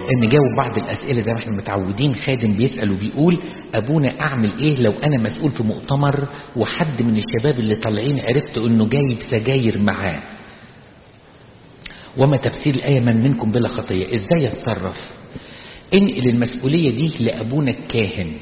نجاوب بعض الأسئلة زي ما احنا متعودين خادم بيسأل وبيقول أبونا أعمل إيه لو أنا مسؤول في مؤتمر وحد من الشباب اللي طالعين عرفت إنه جايب سجاير معاه وما تفسير الآية من منكم بلا خطية إزاي يتصرف انقل المسؤولية دي لأبونا الكاهن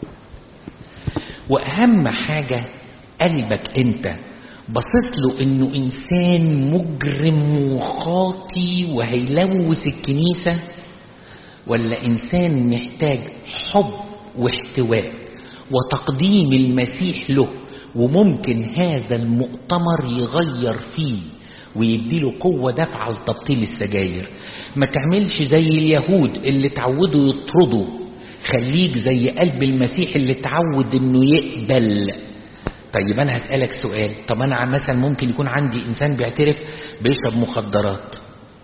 وأهم حاجة قلبك أنت باصص له انه انسان مجرم وخاطي وهيلوث الكنيسة ولا انسان محتاج حب واحتواء وتقديم المسيح له وممكن هذا المؤتمر يغير فيه ويديله قوة دفعة لتبطيل السجاير ما تعملش زي اليهود اللي تعودوا يطردوا خليك زي قلب المسيح اللي تعود انه يقبل طيب انا هسألك سؤال طب انا مثلا ممكن يكون عندي انسان بيعترف بيشرب مخدرات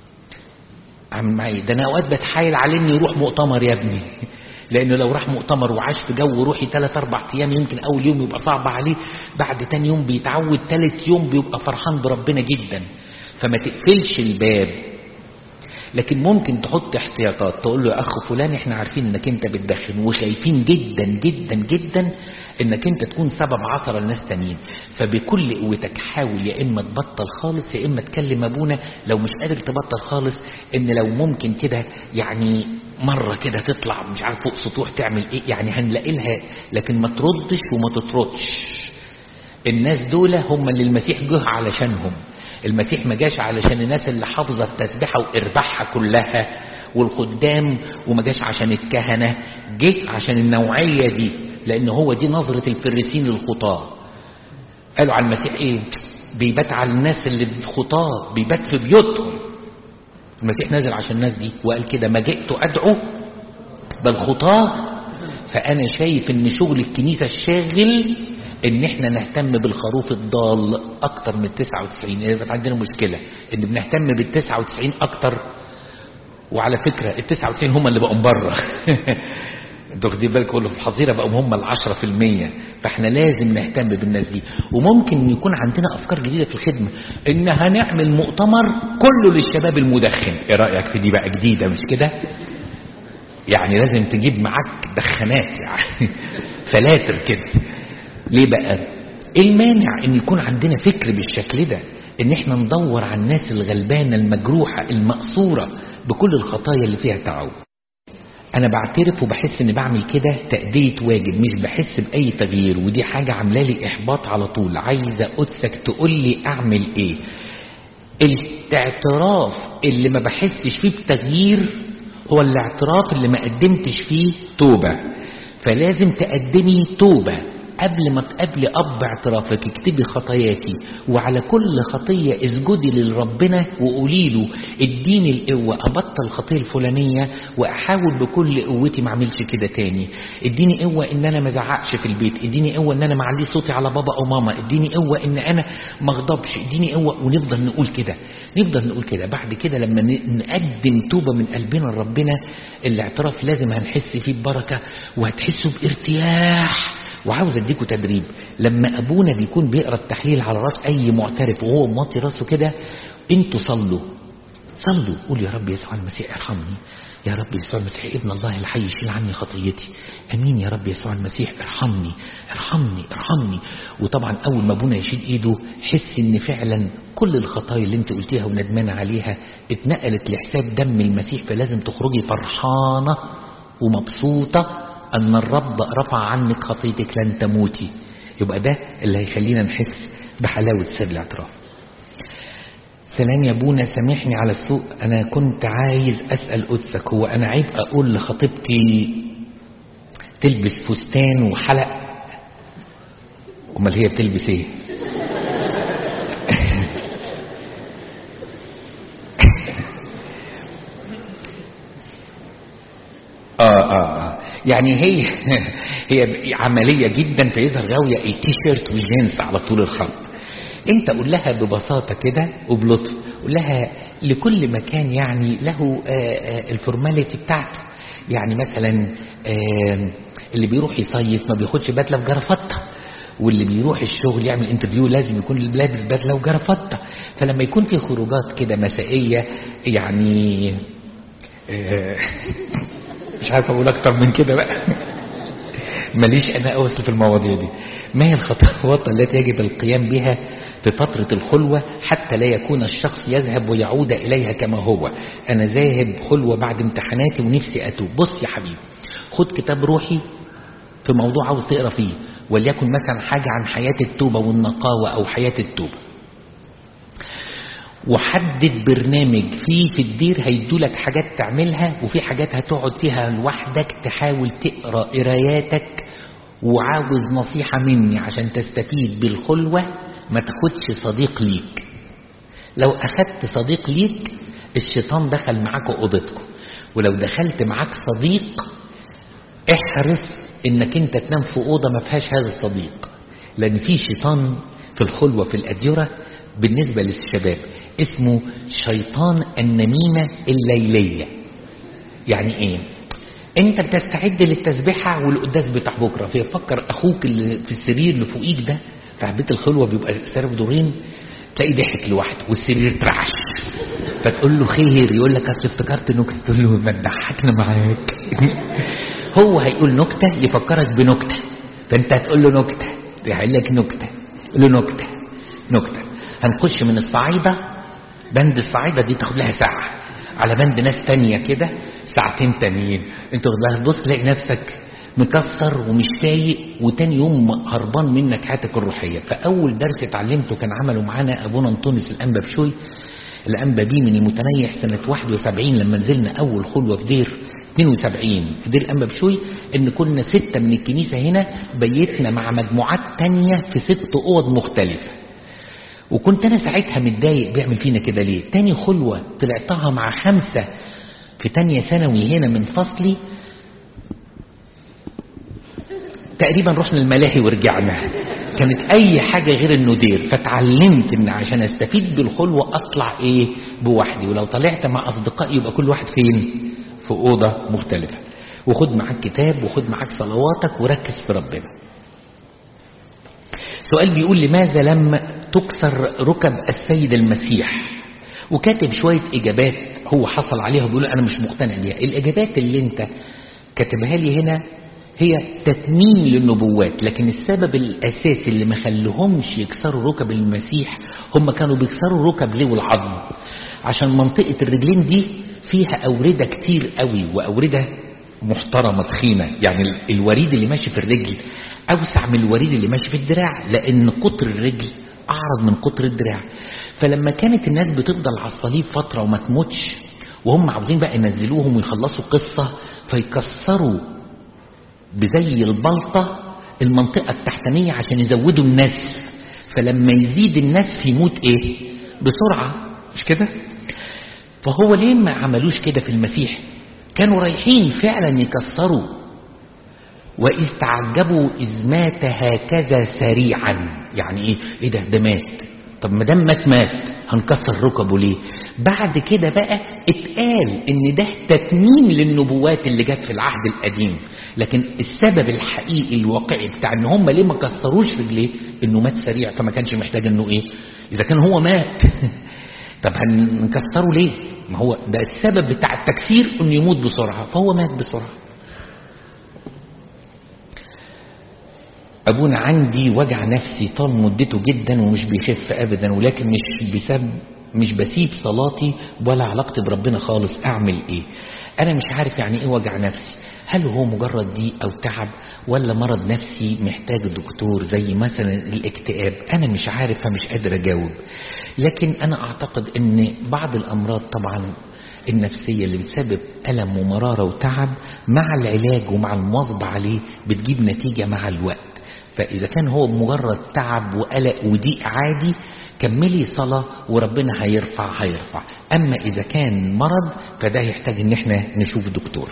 عامل معايا ده انا اوقات بتحايل عليه انه يروح مؤتمر يا ابني لانه لو راح مؤتمر وعاش في جو روحي ثلاث اربع ايام يمكن اول يوم يبقى صعب عليه بعد تاني يوم بيتعود ثالث يوم بيبقى فرحان بربنا جدا فما تقفلش الباب لكن ممكن تحط احتياطات تقول له يا اخ فلان احنا عارفين انك انت بتدخن وخايفين جدا جدا جدا انك انت تكون سبب عثرة لناس تانيين فبكل قوتك حاول يا اما تبطل خالص يا اما تكلم ابونا لو مش قادر تبطل خالص ان لو ممكن كده يعني مرة كده تطلع مش عارف فوق سطوح تعمل ايه يعني هنلاقي لها لكن ما تردش وما تطردش الناس دول هم اللي المسيح جه علشانهم المسيح ما جاش علشان الناس اللي حافظه التسبيحه وارباحها كلها والخدام وما جاش عشان الكهنه جه عشان النوعيه دي لان هو دي نظره الفريسين للخطاه قالوا على المسيح ايه بيبات على الناس اللي خطاه بيبات في بيوتهم المسيح نزل عشان الناس دي وقال كده ما جئت ادعو بل خطاه فانا شايف ان شغل الكنيسه الشاغل ان احنا نهتم بالخروف الضال اكتر من 99 يعني عندنا مشكلة ان بنهتم بال 99 اكتر وعلى فكرة ال 99 هم اللي بقوا بره انتوا واخدين بالكم كله في الحظيره بقوا هم ال 10% فاحنا لازم نهتم بالناس دي وممكن يكون عندنا افكار جديده في الخدمه ان هنعمل مؤتمر كله للشباب المدخن ايه رايك في دي بقى جديده مش كده يعني لازم تجيب معاك دخانات يعني فلاتر كده ليه بقى ايه المانع ان يكون عندنا فكر بالشكل ده ان احنا ندور على الناس الغلبانه المجروحه المقصوره بكل الخطايا اللي فيها تعود انا بعترف وبحس اني بعمل كده تأدية واجب مش بحس باي تغيير ودي حاجة عامله لي احباط على طول عايزة قدسك تقول لي اعمل ايه الاعتراف اللي ما بحسش فيه بتغيير هو الاعتراف اللي ما قدمتش فيه توبة فلازم تقدمي توبة قبل ما تقابلي اب اعترافك اكتبي خطاياكي وعلى كل خطيه اسجدي لربنا وقولي له اديني القوه ابطل الخطيه الفلانيه واحاول بكل قوتي ما اعملش كده تاني اديني قوه ان انا ما ازعقش في البيت اديني قوه ان انا ما اعليش صوتي على بابا او ماما اديني قوه ان انا ما اغضبش اديني قوه ونفضل نقول كده نفضل نقول كده بعد كده لما نقدم توبه من قلبنا لربنا الاعتراف لازم هنحس فيه ببركه وهتحسوا بارتياح وعاوز اديكوا تدريب لما ابونا بيكون بيقرا التحليل على راس اي معترف وهو موطي راسه كده انتوا صلوا صلوا قول يا رب يسوع المسيح ارحمني يا رب يسوع المسيح ابن الله الحي يشيل عني خطيتي امين يا رب يسوع المسيح ارحمني ارحمني ارحمني وطبعا اول ما ابونا يشيل ايده حس ان فعلا كل الخطايا اللي انت قلتيها وندمانه عليها اتنقلت لحساب دم المسيح فلازم تخرجي فرحانه ومبسوطه أن الرب رفع عنك خطيتك لن تموتي يبقى ده اللي هيخلينا نحس بحلاوة سر الاعتراف سلام يا ابونا سامحني على السوء أنا كنت عايز أسأل قدسك هو أنا عيب أقول لخطيبتي تلبس فستان وحلق أمال هي بتلبس إيه؟ آه آه آه يعني هي هي عملية جدا فيظهر غاوية التيشيرت والجينز على طول الخط انت قول لها ببساطة كده وبلطف قول لها لكل مكان يعني له الفورماليتي بتاعته يعني مثلا اللي بيروح يصيف ما بياخدش بدلة وجرافطة واللي بيروح الشغل يعمل انترفيو لازم يكون لابس بدلة وجرافطة فلما يكون في خروجات كده مسائية يعني آه، مش عارف اقول اكتر من كده بقى ماليش انا اوصل في المواضيع دي ما هي الخطوات التي يجب القيام بها في فترة الخلوة حتى لا يكون الشخص يذهب ويعود إليها كما هو أنا ذاهب خلوة بعد امتحاناتي ونفسي أتوب بص يا حبيبي خد كتاب روحي في موضوع عاوز تقرا فيه وليكن مثلا حاجة عن حياة التوبة والنقاوة أو حياة التوبة وحدد برنامج فيه في الدير هيدولك حاجات تعملها وفي حاجات هتقعد فيها لوحدك تحاول تقرا قراياتك وعاوز نصيحة مني عشان تستفيد بالخلوة ما تاخدش صديق ليك لو أخدت صديق ليك الشيطان دخل معاك أوضتكم ولو دخلت معاك صديق احرص انك انت تنام في أوضة ما فيهاش هذا الصديق لأن في شيطان في الخلوة في الأديرة بالنسبة للشباب اسمه شيطان النميمة الليلية يعني ايه انت بتستعد للتسبيحة والقداس بتاع بكرة فيفكر اخوك اللي في السرير اللي فوقيك ده في بيت الخلوة بيبقى سارب دورين تلاقي ضحك لوحده والسرير اترعش فتقول له خير يقول لك اصل افتكرت نكته تقول له ما تضحكنا معاك هو هيقول نكته يفكرك بنكته فانت هتقول له نكته هيقول لك نكته قول له نكته نكته هنخش من الصعيده بند الصعيده دي تاخد لها ساعه على بند ناس تانية كده ساعتين تانيين انت تبص تلاقي نفسك مكسر ومش فايق وتاني يوم هربان منك حياتك الروحية فأول درس اتعلمته كان عمله معانا أبونا أنطونيس الأنبا بشوي الأنبا بيه من المتنيح سنة 71 لما نزلنا أول خلوة في دير 72 في دير الأنبا بشوي إن كنا ستة من الكنيسة هنا بيتنا مع مجموعات تانية في ست أوض مختلفة وكنت أنا ساعتها متضايق بيعمل فينا كده ليه تاني خلوة طلعتها مع خمسة في تانية ثانوي هنا من فصلي تقريبا رحنا الملاهي ورجعنا كانت اي حاجة غير الندير فتعلمت ان عشان استفيد بالخلوة اطلع ايه بوحدي ولو طلعت مع اصدقائي يبقى كل واحد فين في اوضة مختلفة وخد معاك كتاب وخد معاك صلواتك وركز في ربنا سؤال بيقول لماذا لم تكسر ركب السيد المسيح وكاتب شوية اجابات هو حصل عليها وبيقول انا مش مقتنع بيها الاجابات اللي انت كاتبها لي هنا هي تتميم للنبوات لكن السبب الأساسي اللي ما خلهمش يكسروا ركب المسيح هم كانوا بيكسروا ركب ليه والعظم عشان منطقة الرجلين دي فيها أوردة كتير قوي وأوردة محترمة تخينة يعني الوريد اللي ماشي في الرجل أوسع من الوريد اللي ماشي في الدراع لأن قطر الرجل أعرض من قطر الدراع فلما كانت الناس بتفضل على الصليب فترة وما تموتش وهم عاوزين بقى ينزلوهم ويخلصوا قصة فيكسروا بزي البلطة المنطقة التحتانية عشان يزودوا النسف فلما يزيد النسف يموت ايه بسرعة مش كده فهو ليه ما عملوش كده في المسيح كانوا رايحين فعلا يكسروا وإذ تعجبوا إذ مات هكذا سريعا يعني ايه ايه ده ده مات طب ما دام مات مات هنكسر ركبه ليه بعد كده بقى اتقال ان ده تتميم للنبوات اللي جت في العهد القديم لكن السبب الحقيقي الواقعي بتاع ان هم ليه ما كسروش رجليه انه مات سريع فما كانش محتاج انه ايه اذا كان هو مات طب هنكسره ليه ما هو ده السبب بتاع التكسير انه يموت بسرعه فهو مات بسرعه ابونا عندي وجع نفسي طال مدته جدا ومش بيخف ابدا ولكن مش بسبب مش بسيب صلاتي ولا علاقتي بربنا خالص اعمل ايه انا مش عارف يعني ايه وجع نفسي هل هو مجرد ضيق او تعب ولا مرض نفسي محتاج دكتور زي مثلا الاكتئاب انا مش عارف فمش قادر اجاوب لكن انا اعتقد ان بعض الامراض طبعا النفسية اللي بتسبب ألم ومرارة وتعب مع العلاج ومع المواظبة عليه بتجيب نتيجة مع الوقت فإذا كان هو مجرد تعب وقلق وضيق عادي كملي صلاة وربنا هيرفع هيرفع أما إذا كان مرض فده يحتاج إن احنا نشوف دكتور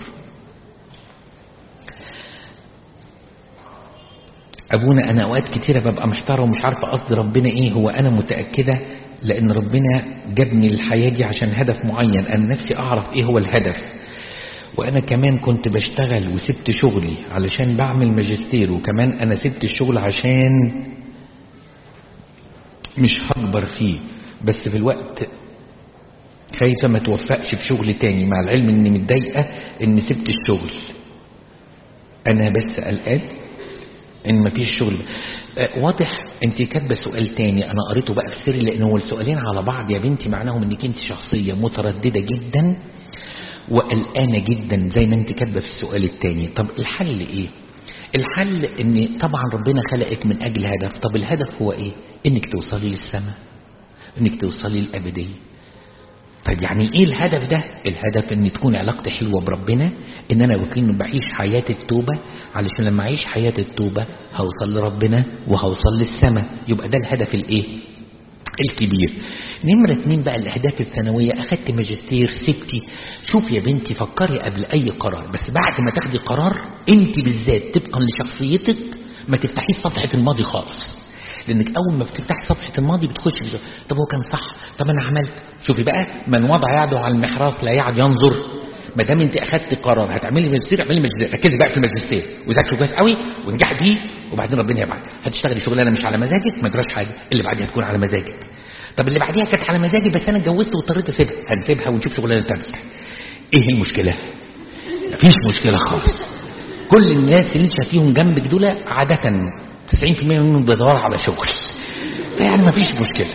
أبونا أنا أوقات كتيرة ببقى محتارة ومش عارفة قصد ربنا إيه هو أنا متأكدة لأن ربنا جابني الحياة دي عشان هدف معين أنا نفسي أعرف إيه هو الهدف وأنا كمان كنت بشتغل وسبت شغلي علشان بعمل ماجستير وكمان أنا سبت الشغل عشان مش هكبر فيه بس في الوقت خايفة ما توفقش في شغل تاني مع العلم اني متضايقة ان سبت الشغل انا بس قلقان ان مفيش شغل آه، واضح انت كاتبه سؤال تاني انا قريته بقى في سري لان هو السؤالين على بعض يا بنتي معناهم انك انت شخصيه متردده جدا وقلقانه جدا زي ما انت كاتبه في السؤال التاني طب الحل ايه الحل ان طبعا ربنا خلقك من اجل هدف طب الهدف هو ايه انك توصلي للسماء انك توصلي للابديه طيب يعني ايه الهدف ده الهدف ان تكون علاقتي حلوه بربنا ان انا بكون بعيش حياه التوبه علشان لما اعيش حياه التوبه هوصل لربنا وهوصل للسماء يبقى ده الهدف الايه الكبير نمرة اتنين بقى الأهداف الثانوية أخدت ماجستير سبتي شوف يا بنتي فكري قبل أي قرار بس بعد ما تاخدي قرار أنت بالذات طبقا لشخصيتك ما تفتحيش صفحة الماضي خالص لانك اول ما بتفتح صفحه الماضي بتخش في طب هو كان صح طب انا عملت شوفي بقى من وضع يده على المحراث لا يعد ينظر ما دام انت اخدت قرار هتعملي ماجستير اعملي ماجستير ركزي بقى في الماجستير وذاكري كويس قوي وانجحي فيه وبعدين ربنا يبعد هتشتغلي شغلانه مش على مزاجك ما جراش حاجه اللي بعديها تكون على مزاجك طب اللي بعديها كانت على مزاجي بس انا اتجوزت واضطريت اسيبها هنسيبها ونشوف شغلانه ثانيه ايه المشكله مفيش مشكله خالص كل الناس اللي انت شايفيهم جنبك دول عاده 90% منهم بيدور على شغل فيعني ما فيش مشكلة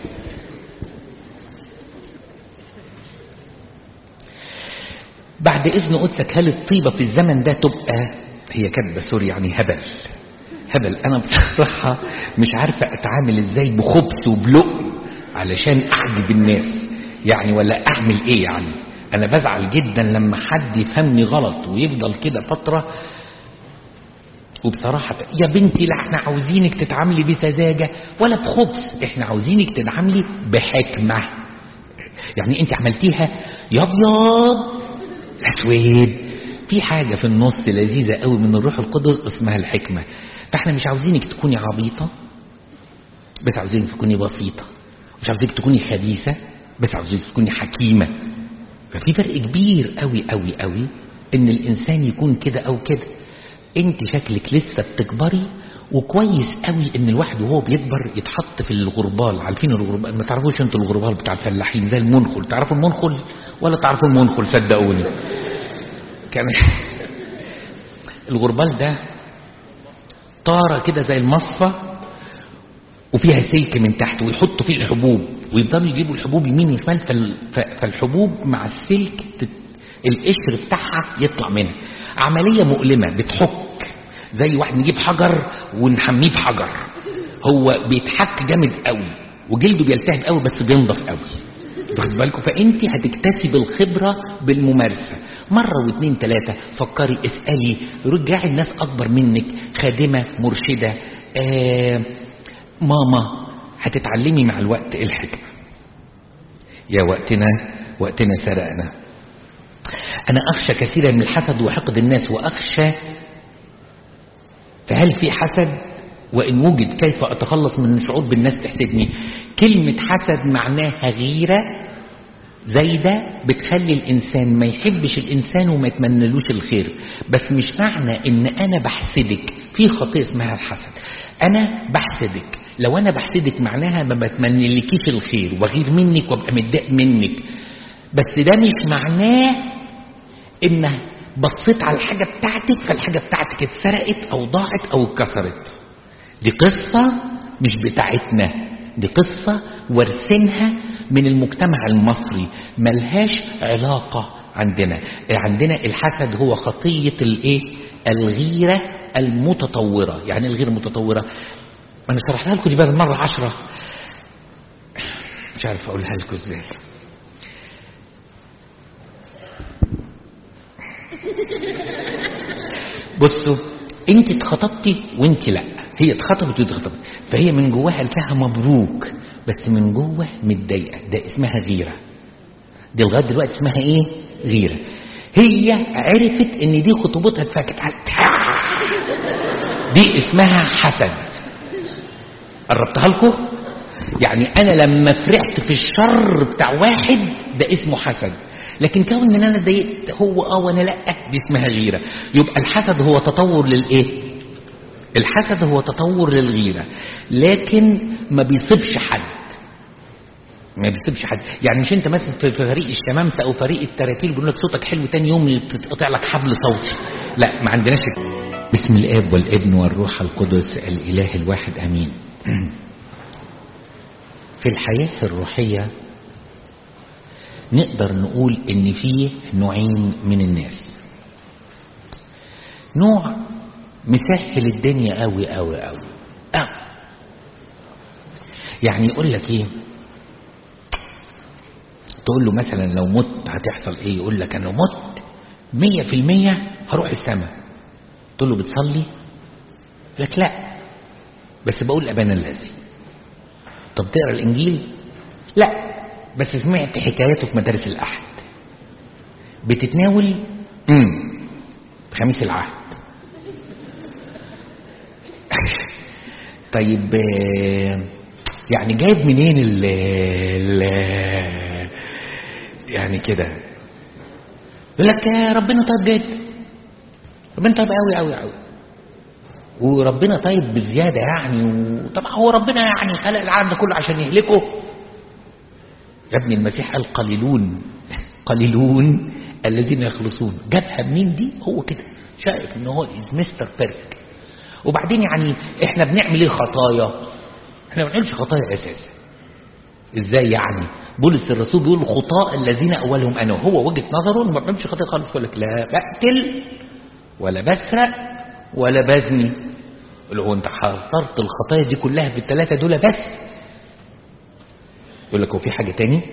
بعد إذن قلتك هل الطيبة في الزمن ده تبقى هي كاتبة سوري يعني هبل هبل أنا بصراحة مش عارفة أتعامل إزاي بخبث وبلق علشان أعجب الناس يعني ولا أعمل إيه يعني أنا بزعل جدا لما حد يفهمني غلط ويفضل كده فترة وبصراحة يا بنتي لا احنا عاوزينك تتعاملي بسذاجة ولا بخبث احنا عاوزينك تتعاملي بحكمة يعني انت عملتيها يا ابيض اسود في حاجة في النص لذيذة قوي من الروح القدس اسمها الحكمة فاحنا مش عاوزينك تكوني عبيطة بس عاوزينك تكوني بسيطة مش عاوزينك تكوني خبيثة بس عاوزينك تكوني حكيمة ففي فرق كبير قوي قوي قوي ان الانسان يكون كده او كده انت شكلك لسه بتكبري وكويس قوي ان الواحد وهو بيكبر يتحط في الغربال عارفين الغربال ما تعرفوش انتوا الغربال بتاع الفلاحين زي المنخل تعرفوا المنخل ولا تعرفوا المنخل صدقوني كان الغربال ده طاره كده زي المصفى وفيها سلك من تحت ويحطوا فيه الحبوب ويفضلوا يجيبوا الحبوب يمين وشمال فالحبوب مع السلك القشر بتاعها يطلع منها عملية مؤلمة بتحك زي واحد نجيب حجر ونحميه بحجر هو بيتحك جامد قوي وجلده بيلتهب قوي بس بينضف قوي واخد بالكم فانت هتكتسبي الخبره بالممارسه مره واثنين ثلاثه فكري اسالي رجعي الناس اكبر منك خادمه مرشده آه ماما هتتعلمي مع الوقت الحكمه يا وقتنا وقتنا سرقنا أنا أخشى كثيرا من الحسد وحقد الناس وأخشى فهل في حسد وإن وجد كيف أتخلص من الشعور بالناس تحسدني كلمة حسد معناها غيرة زايدة بتخلي الإنسان ما يحبش الإنسان وما يتمنلوش الخير بس مش معنى إن أنا بحسدك في خطية اسمها الحسد أنا بحسدك لو أنا بحسدك معناها ما بتمنلكيش الخير وغير منك وابقى متضايق منك بس ده مش معناه ان بصيت على الحاجة بتاعتك فالحاجة بتاعتك اتسرقت او ضاعت او اتكسرت دي قصة مش بتاعتنا دي قصة وارثينها من المجتمع المصري ملهاش علاقة عندنا عندنا الحسد هو خطية الايه الغيرة المتطورة يعني الغير المتطورة انا شرحتها لكم دي بقى مرة عشرة مش عارف اقولها لكم ازاي بصوا انت اتخطبتي وانت لا هي اتخطبت وانت اتخطبت فهي من جواها قالت مبروك بس من جوه متضايقه ده اسمها غيره دي لغايه دلوقتي اسمها ايه غيره هي عرفت ان دي خطوبتها اتفكت دي اسمها حسد قربتها لكم يعني انا لما فرحت في الشر بتاع واحد ده اسمه حسد لكن كون ان انا اتضايقت هو اه وانا لا دي اسمها غيره يبقى الحسد هو تطور للايه الحسد هو تطور للغيره لكن ما بيصيبش حد ما بيسيبش حد يعني مش انت مثلا في في فريق الشمامسه او فريق التراتيل بيقول لك صوتك حلو تاني يوم تتقطع لك حبل صوتي لا ما عندناش بسم الاب والابن والروح القدس الاله الواحد امين في الحياه الروحيه نقدر نقول ان فيه نوعين من الناس نوع مسهل الدنيا قوي قوي قوي قوي يعني يقول لك ايه تقول له مثلا لو مت هتحصل ايه يقول لك انا لو مت مية في المية هروح السماء تقول له بتصلي لك لا بس بقول ابانا الذي طب تقرا الانجيل لا بس سمعت حكاياته في مدارس الاحد بتتناول امم خميس العهد طيب يعني جايب منين ال ال يعني كده يقول لك ربنا طيب جدا ربنا طيب قوي قوي قوي وربنا طيب بزياده يعني وطبعا هو ربنا يعني خلق العالم ده كله عشان يهلكه يا ابني المسيح قال قليلون قليلون الذين يخلصون جابها منين دي هو كده شايف ان هو از مستر بيرفكت وبعدين يعني احنا بنعمل ايه خطايا احنا ما بنعملش خطايا اساسا ازاي يعني بولس الرسول بيقول الخطاء الذين اولهم انا هو وجهه نظره انه ما بيعملش خطايا خالص يقول لك لا بقتل ولا بسرق ولا بزني يقول هو انت حصرت الخطايا دي كلها في الثلاثه دول بس يقول لك هو في حاجه تاني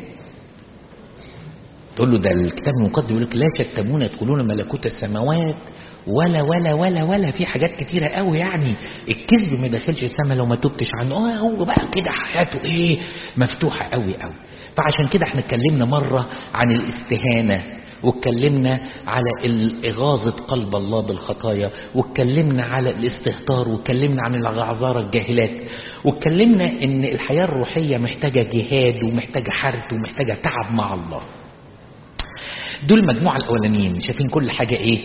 تقول له ده الكتاب المقدس يقول لك لا شتمون يدخلون ملكوت السماوات ولا ولا ولا ولا في حاجات كتيرة قوي يعني الكذب ما يدخلش السما لو ما تبتش عنه اه هو بقى كده حياته ايه مفتوحة قوي قوي فعشان كده احنا اتكلمنا مرة عن الاستهانة واتكلمنا على إغاظة قلب الله بالخطايا واتكلمنا على الاستهتار واتكلمنا عن العذارى الجاهلات واتكلمنا ان الحياة الروحية محتاجة جهاد ومحتاجة حرث ومحتاجة تعب مع الله دول المجموعة الأولانيين شايفين كل حاجة ايه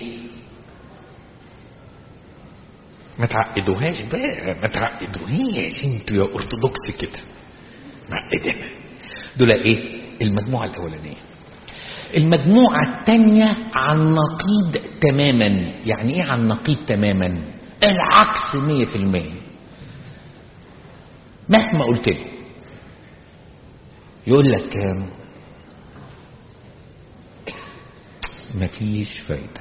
ما تعقدوهاش بقى ما تعقدوهاش انتوا يا ارثوذكس كده معقدنا دول ايه المجموعه الاولانيه المجموعه الثانيه عن نقيض تماما يعني ايه عن نقيض تماما العكس مية في المية مهما قلت له يقول لك مفيش فايده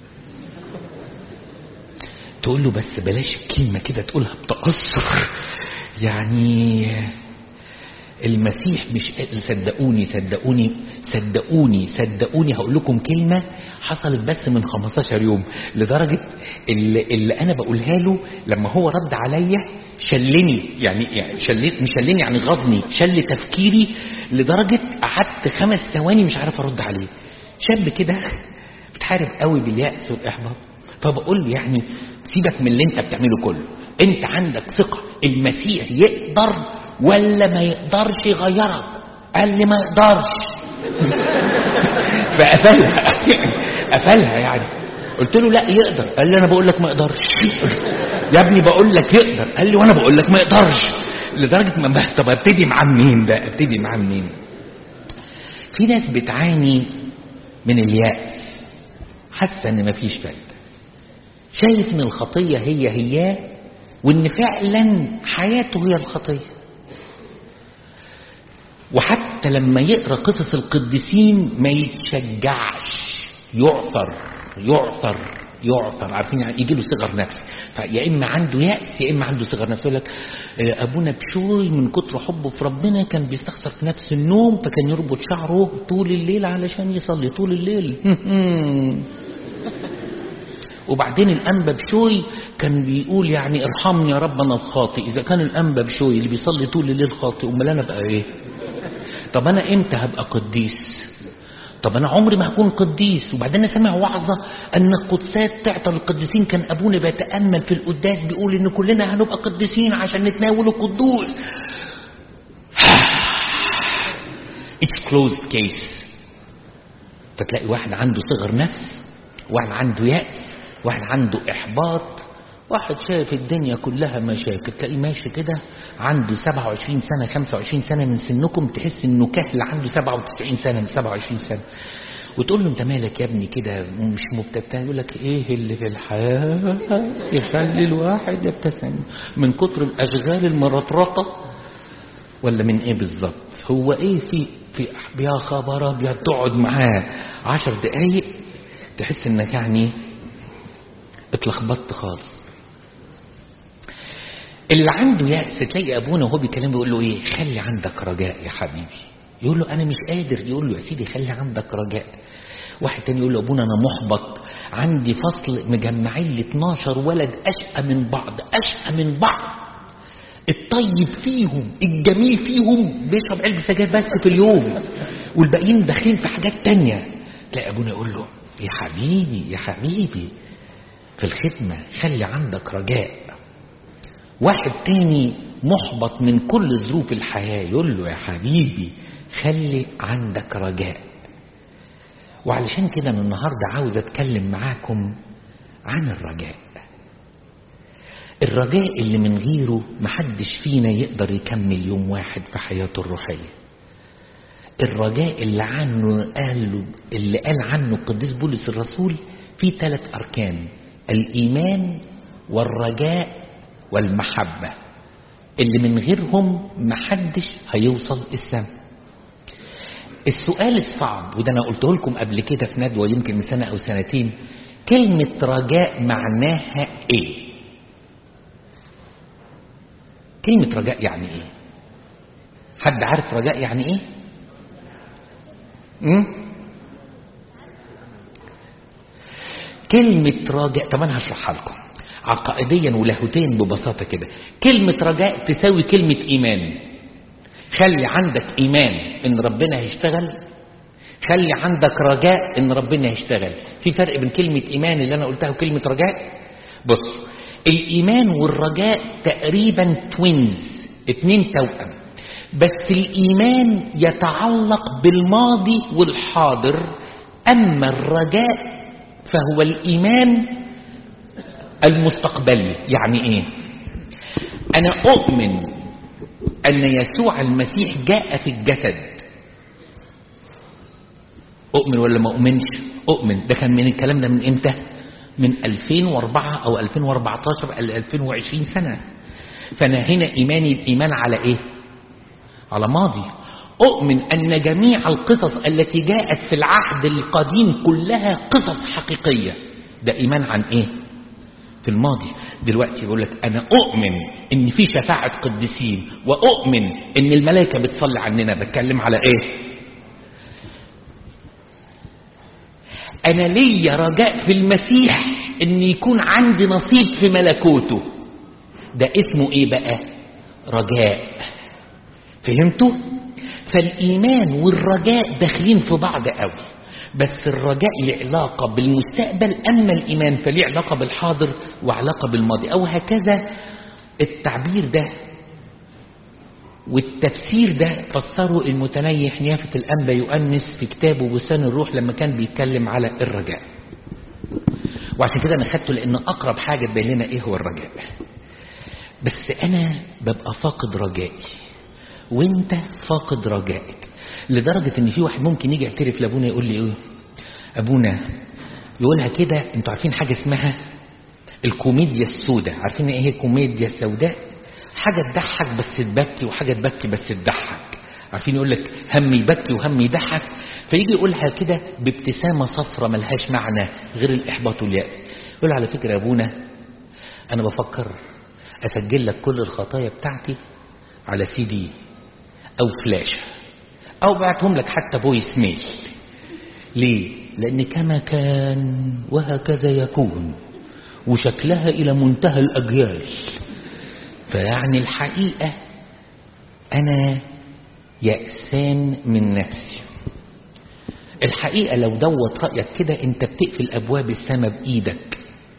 تقول له بس بلاش الكلمة كده تقولها بتأثر يعني المسيح مش صدقوني صدقوني صدقوني صدقوني هقول لكم كلمة حصلت بس من 15 يوم لدرجة اللي, اللي أنا بقولها له لما هو رد عليا شلني يعني, يعني شلت مش شلني يعني غضني شل تفكيري لدرجة قعدت خمس ثواني مش عارف أرد عليه شاب كده بتحارب قوي باليأس والإحباط فبقول له يعني سيبك من اللي انت بتعمله كله انت عندك ثقة المسيح يقدر ولا ما يقدرش يغيرك قال لي ما يقدرش فقفلها قفلها يعني قلت له لا يقدر قال لي انا بقول لك ما يقدرش يا ابني بقول لك يقدر قال لي وانا بقول لك ما يقدرش لدرجه ما طب ابتدي معاه منين ده ابتدي معاه منين في ناس بتعاني من اليأس حاسه ان مفيش فايده شايف ان الخطيه هي هي وان فعلا حياته هي الخطيه وحتى لما يقرا قصص القديسين ما يتشجعش يعثر يعثر يعثر عارفين يعني يجي له صغر نفس فيا اما عنده ياس يا اما عنده صغر نفس يقول لك ابونا بشوي من كتر حبه في ربنا كان بيستخسر في نفس النوم فكان يربط شعره طول الليل علشان يصلي طول الليل وبعدين الأنبا بشوي كان بيقول يعني ارحمني يا رب أنا الخاطئ إذا كان الأنبا بشوي اللي بيصلي طول الليل خاطئ أمال أنا بقى إيه طب أنا إمتى هبقى قديس طب أنا عمري ما هكون قديس وبعدين أنا سامع وعظة أن القدسات تعطى للقديسين كان أبونا بيتأمل في القداس بيقول إن كلنا هنبقى قديسين عشان نتناول القدوس It's closed case فتلاقي واحد عنده صغر نفس واحد عنده يأس واحد عنده إحباط واحد شايف الدنيا كلها مشاكل تلاقيه ماشي كده عنده 27 سنة 25 سنة من سنكم تحس انه كهل عنده 97 سنة من 27 سنة وتقول له انت مالك يا ابني كده مش مبتسم يقول لك ايه اللي في الحياة يخلي الواحد يبتسم من كتر الاشغال المرطرطة ولا من ايه بالظبط هو ايه في في يا خبر ابيض تقعد معاه عشر دقايق تحس انك يعني اتلخبطت خالص اللي عنده يأس تلاقي ابونا وهو بيكلمه بيقول له ايه خلي عندك رجاء يا حبيبي يقول له انا مش قادر يقول له يا سيدي خلي عندك رجاء واحد تاني يقول له ابونا انا محبط عندي فصل مجمعين لي 12 ولد اشقى من بعض اشقى من بعض الطيب فيهم الجميل فيهم بيشرب علبة سجاير بس في اليوم والباقيين داخلين في حاجات تانية تلاقي ابونا يقول له يا حبيبي يا حبيبي في الخدمة خلي عندك رجاء واحد تاني محبط من كل ظروف الحياة يقول له يا حبيبي خلي عندك رجاء وعلشان كده انا النهارده عاوز اتكلم معاكم عن الرجاء الرجاء اللي من غيره محدش فينا يقدر يكمل يوم واحد في حياته الروحيه الرجاء اللي عنه قال اللي قال عنه القديس بولس الرسول في ثلاث اركان الايمان والرجاء والمحبه اللي من غيرهم محدش هيوصل السماء السؤال الصعب وده انا قلته لكم قبل كده في ندوه يمكن من سنه او سنتين كلمه رجاء معناها ايه كلمه رجاء يعني ايه حد عارف رجاء يعني ايه امم كلمه رجاء طب انا هشرحها لكم عقائديا ولاهوتيا ببساطه كده كلمه رجاء تساوي كلمه ايمان خلي عندك ايمان ان ربنا هيشتغل خلي عندك رجاء ان ربنا هيشتغل في فرق بين كلمة ايمان اللي انا قلتها وكلمة رجاء بص الايمان والرجاء تقريبا توينز اتنين توأم بس الايمان يتعلق بالماضي والحاضر اما الرجاء فهو الايمان المستقبلي يعني ايه انا اؤمن أن يسوع المسيح جاء في الجسد أؤمن ولا ما أؤمنش أؤمن ده كان من الكلام ده من إمتى من 2004 أو 2014 أو 2020 سنة فأنا هنا إيماني الإيمان على إيه على ماضي أؤمن أن جميع القصص التي جاءت في العهد القديم كلها قصص حقيقية ده إيمان عن إيه في الماضي دلوقتي بيقول لك انا اؤمن ان في شفاعه قديسين واؤمن ان الملائكه بتصلي عننا بتكلم على ايه انا ليا رجاء في المسيح ان يكون عندي نصيب في ملكوته ده اسمه ايه بقى رجاء فهمتوا فالايمان والرجاء داخلين في بعض قوي بس الرجاء له علاقة بالمستقبل أما الإيمان فله علاقة بالحاضر وعلاقة بالماضي أو هكذا التعبير ده والتفسير ده فسره المتنيح نيافة الأنبا يؤنس في كتابه بستان الروح لما كان بيتكلم على الرجاء وعشان كده أنا خدته لأنه أقرب حاجة تبين لنا إيه هو الرجاء بس أنا ببقى فاقد رجائي وأنت فاقد رجائك لدرجة ان في واحد ممكن يجي يعترف لابونا يقول لي ايه ابونا يقولها كده انتوا عارفين حاجة اسمها الكوميديا السوداء عارفين ايه هي الكوميديا السوداء حاجة تضحك بس تبكي وحاجة تبكي بس تضحك عارفين يقول لك هم يبكي وهم يضحك فيجي يقولها كده بابتسامة صفرة ملهاش معنى غير الإحباط واليأس يقول على فكرة يا أبونا أنا بفكر أسجل لك كل الخطايا بتاعتي على سي دي أو فلاش أو بعتهم لك حتى فويس ميل ليه؟ لأن كما كان وهكذا يكون وشكلها إلى منتهى الأجيال فيعني الحقيقة أنا يأسان من نفسي الحقيقة لو دوت رأيك كده أنت بتقفل أبواب السماء بإيدك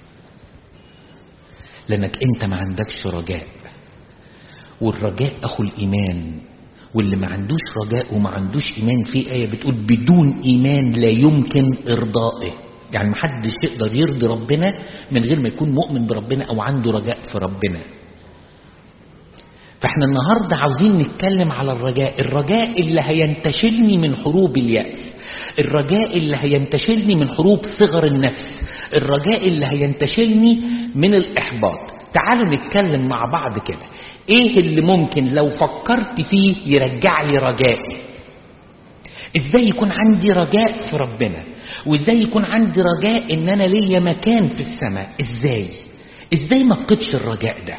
لأنك أنت ما عندكش رجاء والرجاء أخو الإيمان واللي ما عندوش رجاء وما عندوش إيمان في آية بتقول بدون إيمان لا يمكن إرضائه يعني محدش يقدر يرضي ربنا من غير ما يكون مؤمن بربنا او عنده رجاء في ربنا فاحنا النهاردة عاوزين نتكلم على الرجاء الرجاء اللي هينتشلني من حروب اليأس الرجاء اللي هينتشلني من حروب صغر النفس الرجاء اللي هينتشلني من الإحباط تعالوا نتكلم مع بعض كده ايه اللي ممكن لو فكرت فيه يرجع لي رجائي ازاي يكون عندي رجاء في ربنا وازاي يكون عندي رجاء ان انا ليا مكان في السماء ازاي ازاي ما افقدش الرجاء ده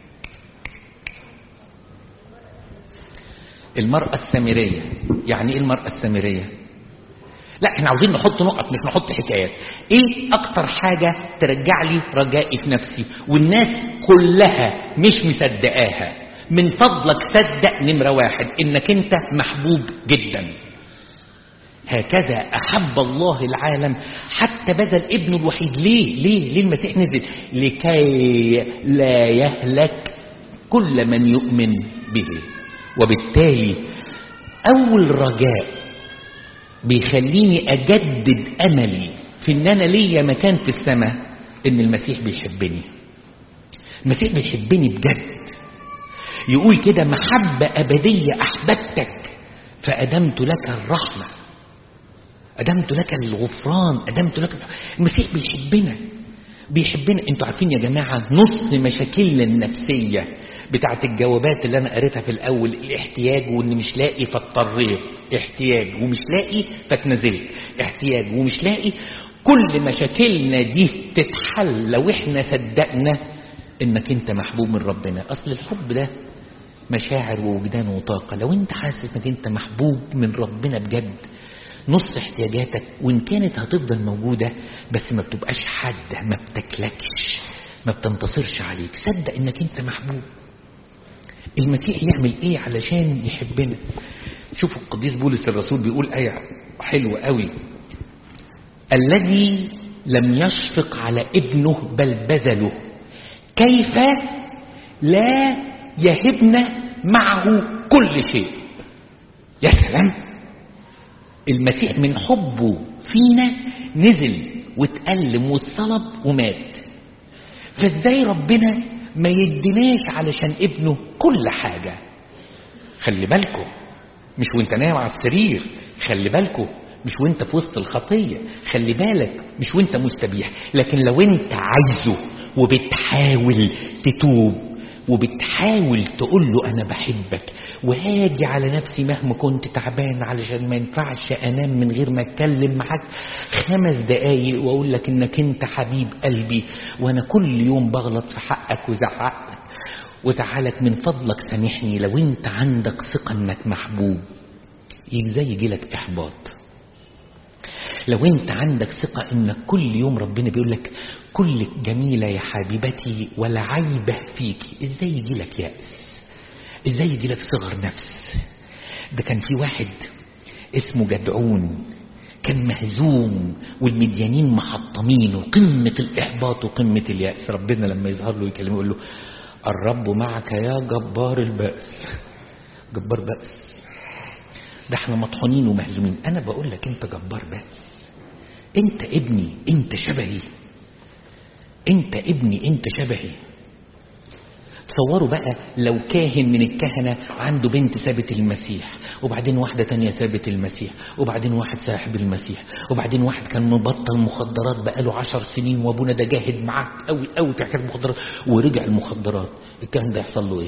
المرأة السامرية يعني ايه المرأة السامرية لا احنا عاوزين نحط نقط مش نحط حكايات ايه اكتر حاجة ترجع لي رجائي في نفسي والناس كلها مش مصدقاها من فضلك صدق نمرة واحد انك انت محبوب جدا هكذا احب الله العالم حتى بذل ابنه الوحيد ليه ليه ليه المسيح نزل لكي لا يهلك كل من يؤمن به وبالتالي اول رجاء بيخليني اجدد املي في ان انا ليا مكان في السماء ان المسيح بيحبني المسيح بيحبني بجد يقول كده محبة أبدية أحببتك فأدمت لك الرحمة أدمت لك الغفران أدمت لك المسيح بيحبنا بيحبنا انتوا عارفين يا جماعة نص مشاكلنا النفسية بتاعت الجوابات اللي انا قريتها في الاول الاحتياج وان مش لاقي فاضطريت احتياج ومش لاقي فاتنزلت احتياج ومش لاقي كل مشاكلنا دي تتحل لو احنا صدقنا انك انت محبوب من ربنا اصل الحب ده مشاعر ووجدان وطاقة لو انت حاسس انك انت محبوب من ربنا بجد نص احتياجاتك وان كانت هتفضل موجودة بس ما بتبقاش حادة ما بتاكلكش ما بتنتصرش عليك صدق انك انت محبوب المسيح يعمل ايه علشان يحبنا شوفوا القديس بولس الرسول بيقول آية حلوة قوي الذي لم يشفق على ابنه بل بذله كيف لا يهبنا معه كل شيء يا سلام المسيح من حبه فينا نزل واتألم واتصلب ومات فازاي ربنا ما يديناش علشان ابنه كل حاجة خلي بالكم مش وانت نايم على السرير خلي بالكم مش وانت في وسط الخطية خلي بالك مش وانت مستبيح لكن لو انت عايزه وبتحاول تتوب وبتحاول تقول له انا بحبك وهاجي على نفسي مهما كنت تعبان علشان ما ينفعش انام من غير ما اتكلم معاك خمس دقايق واقول لك انك انت حبيب قلبي وانا كل يوم بغلط في حقك وزعقك وزعلك من فضلك سامحني لو انت عندك ثقه انك محبوب ازاي يجي لك احباط لو انت عندك ثقة انك كل يوم ربنا بيقول لك كلك جميلة يا حبيبتي ولا عيبة فيك ازاي يجي لك يأس ازاي يجي لك صغر نفس ده كان في واحد اسمه جدعون كان مهزوم والمديانين محطمينه قمة الإحباط وقمة اليأس ربنا لما يظهر له يكلمه يقول له الرب معك يا جبار البأس جبار بأس ده احنا مطحونين ومهزومين انا بقول لك انت جبار بأس انت ابني انت شبهي انت ابني انت شبهي تصوروا بقى لو كاهن من الكهنة عنده بنت سابت المسيح وبعدين واحدة تانية سابت المسيح وبعدين واحد صاحب المسيح وبعدين واحد كان مبطل مخدرات بقاله عشر سنين وابونا ده جاهد معاه قوي قوي في حكاية المخدرات ورجع المخدرات الكاهن ده يحصل له ايه؟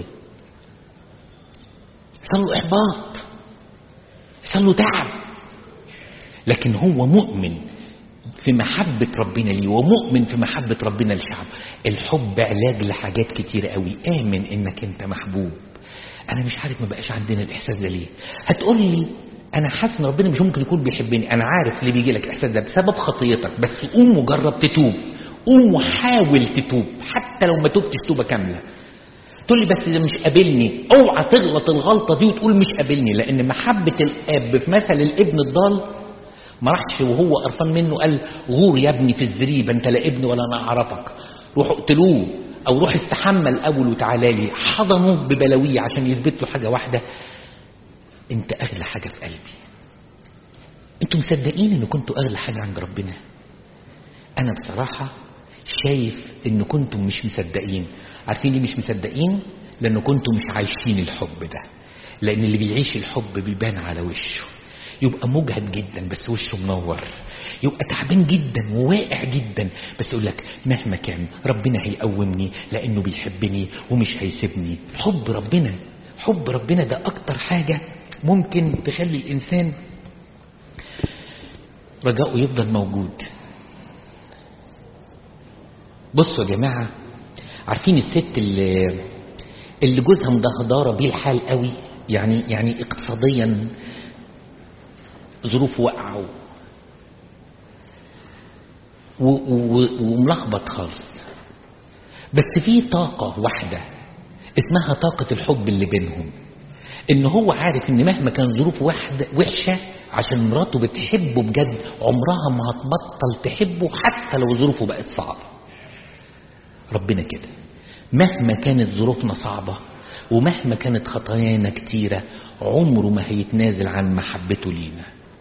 يحصل له احباط يحصل له تعب لكن هو مؤمن في محبة ربنا ليه ومؤمن في محبة ربنا لشعب الحب علاج لحاجات كتيرة قوي آمن إنك أنت محبوب أنا مش عارف ما بقاش عندنا الإحساس ده ليه هتقول لي أنا حاسس إن ربنا مش ممكن يكون بيحبني أنا عارف ليه بيجي لك الإحساس ده بسبب خطيتك بس قوم وجرب تتوب قوم وحاول تتوب حتى لو ما توبتش توبة كاملة تقول لي بس ده مش قابلني اوعى تغلط الغلطة دي وتقول مش قابلني لأن محبة الأب في مثل الابن الضال ما راحش وهو قرفان منه قال غور يا ابني في الزريبه انت لا ابن ولا انا اعرفك روحوا اقتلوه او روح استحمى الاول وتعالى لي حضنه ببلويه عشان يثبت له حاجه واحده انت اغلى حاجه في قلبي انتوا مصدقين ان كنتوا اغلى حاجه عند ربنا انا بصراحة شايف ان كنتم مش مصدقين عارفين ليه مش مصدقين لان كنتم مش عايشين الحب ده لان اللي بيعيش الحب بيبان على وشه يبقى مجهد جدا بس وشه منور يبقى تعبان جدا وواقع جدا بس يقول لك مهما كان ربنا هيقومني لانه بيحبني ومش هيسيبني حب ربنا حب ربنا ده اكتر حاجة ممكن تخلي الانسان رجاؤه يفضل موجود بصوا يا جماعة عارفين الست اللي اللي جوزها مدهدارة بيه الحال قوي يعني يعني اقتصاديا ظروف واقعة وملخبط خالص بس في طاقة واحدة اسمها طاقة الحب اللي بينهم ان هو عارف ان مهما كان ظروف واحدة وحشة عشان مراته بتحبه بجد عمرها ما هتبطل تحبه حتى لو ظروفه بقت صعبة ربنا كده مهما كانت ظروفنا صعبة ومهما كانت خطايانا كتيرة عمره ما هيتنازل عن محبته لينا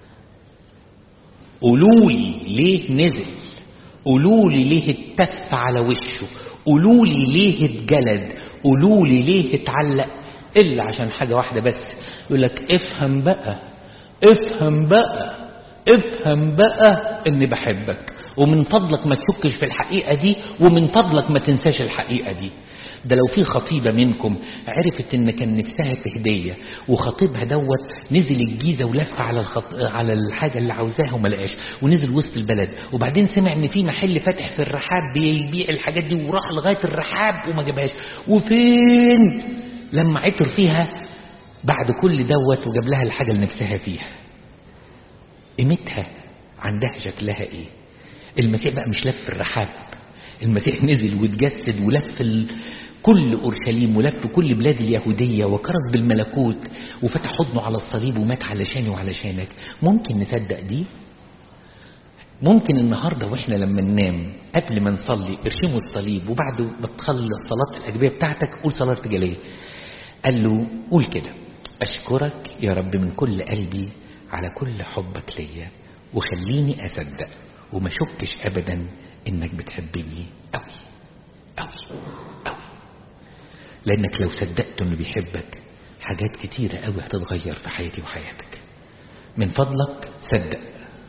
قولولي ليه نزل قولولي ليه اتف على وشه قولولي ليه اتجلد قولولي ليه اتعلق الا عشان حاجة واحدة بس يقول لك افهم بقى افهم بقى افهم بقى اني بحبك ومن فضلك ما تشكش في الحقيقة دي ومن فضلك ما تنساش الحقيقة دي ده لو في خطيبة منكم عرفت ان كان نفسها في هدية وخطيبها دوت نزل الجيزة ولف على الخط... على الحاجة اللي عاوزاها وما لقاش ونزل وسط البلد وبعدين سمع ان في محل فاتح في الرحاب بيبيع الحاجات دي وراح لغاية الرحاب وما جابهاش وفين لما عطر فيها بعد كل دوت وجاب لها الحاجة اللي نفسها فيها قيمتها عندها شكلها ايه المسيح بقى مش لف الرحاب المسيح نزل واتجسد ولف ال... كل أورشليم ولف كل بلاد اليهودية وكرز بالملكوت وفتح حضنه على الصليب ومات علشاني وعلشانك ممكن نصدق دي ممكن النهاردة واحنا لما ننام قبل ما نصلي ارشموا الصليب وبعد ما تخلص صلاة الأجبية بتاعتك قول صلاة ارتجالية قال له قول كده أشكرك يا رب من كل قلبي على كل حبك ليا وخليني أصدق وما شكش أبدا إنك بتحبني أوي أوي أوي لأنك لو صدقت إنه بيحبك حاجات كتيرة أوي هتتغير في حياتي وحياتك من فضلك صدق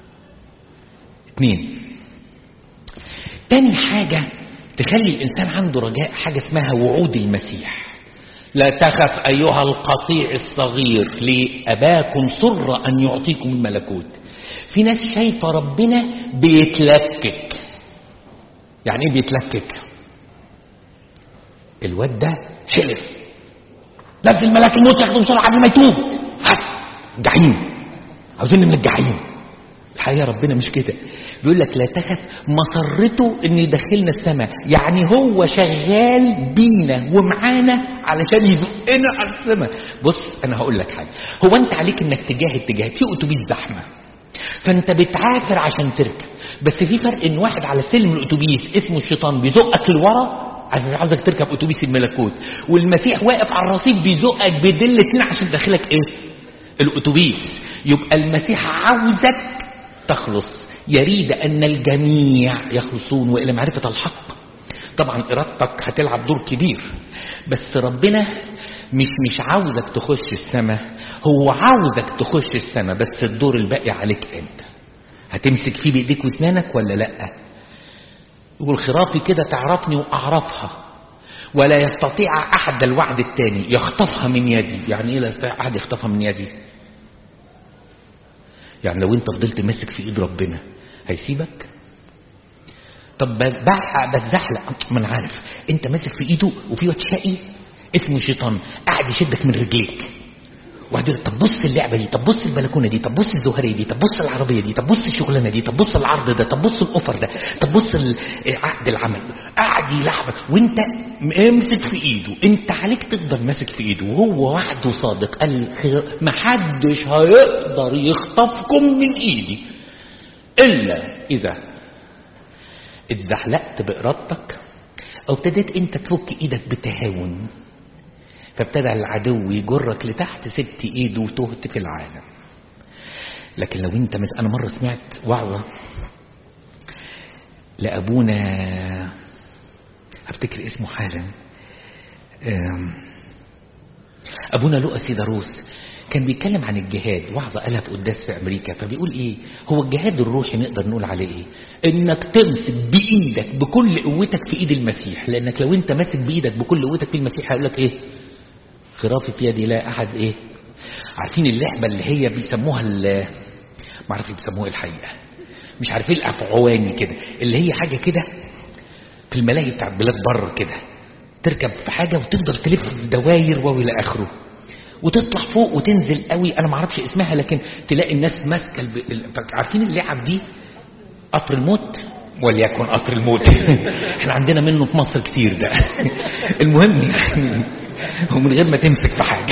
اتنين تاني حاجة تخلي الإنسان عنده رجاء حاجة اسمها وعود المسيح لا تخف أيها القطيع الصغير لأباكم سر أن يعطيكم الملكوت في ناس شايفة ربنا بيتلكك يعني ايه بيتلكك الواد ده حلف نزل ملاك الموت ياخده بسرعة قبل ما يتوب هات جحيم عاوزين من الجحيم الحقيقة ربنا مش كده بيقول لك لا تخف مسرته ان يدخلنا السماء يعني هو شغال بينا ومعانا علشان يزقنا على السماء بص انا هقول لك حاجه هو انت عليك انك تجاهد تجاهد في اتوبيس زحمه فانت بتعافر عشان تركب بس في فرق ان واحد على سلم الاتوبيس اسمه الشيطان بيزقك لورا عشان عاوزك تركب اتوبيس الملكوت والمسيح واقف على الرصيف بيزقك بدل اتنين عشان داخلك ايه الاتوبيس يبقى المسيح عاوزك تخلص يريد ان الجميع يخلصون والى معرفه الحق طبعا ارادتك هتلعب دور كبير بس ربنا مش مش عاوزك تخش السماء هو عاوزك تخش السماء بس الدور الباقي عليك انت هتمسك فيه بايديك واسنانك ولا لا يقول خرافي كده تعرفني واعرفها ولا يستطيع احد الوعد التاني يخطفها من يدي يعني ايه لا يستطيع احد يخطفها من يدي يعني لو انت فضلت ماسك في ايد ربنا هيسيبك طب بلحق بتزحلق ما انا عارف انت ماسك في ايده وفي واد شقي اسمه شيطان قاعد يشدك من رجليك واحد يقول طب بص اللعبه دي طب بص البلكونه دي طب بص الزهريه دي طب بص العربيه دي طب بص الشغلانه دي طب بص العرض ده طب بص الاوفر ده طب بص عقد العمل قاعد يلعبك وانت امسك في ايده انت عليك تفضل ماسك في ايده وهو وحده صادق قال ما حدش هيقدر يخطفكم من ايدي الا اذا اتزحلقت بارادتك او ابتديت انت تفك ايدك بتهاون فابتدى العدو يجرك لتحت سبت ايده وتهت في العالم لكن لو انت مس... انا مره سمعت وعظه لأبونا افتكر اسمه حالا أم، أبونا لؤى سيداروس كان بيتكلم عن الجهاد وعظة قالها في قداس في أمريكا فبيقول إيه هو الجهاد الروحي نقدر نقول عليه إيه إنك تمسك بإيدك بكل قوتك في إيد المسيح لأنك لو أنت ماسك بإيدك بكل قوتك في المسيح هيقول لك إيه خرافي في يدي لا أحد إيه عارفين اللعبة اللي هي بيسموها ال- ما اعرف بيسموها إيه الحقيقة مش عارفين الأفعواني كده اللي هي حاجة كده في الملاهي بتاعت بلاد بره كده تركب في حاجة وتفضل تلف في دواير والى آخره وتطلع فوق وتنزل قوي انا ما اعرفش اسمها لكن تلاقي الناس ماسكه الب... ال- عارفين اللعب دي قطر الموت وليكن قطر الموت احنا عندنا منه في مصر كتير ده المهم يعني ومن غير ما تمسك في حاجه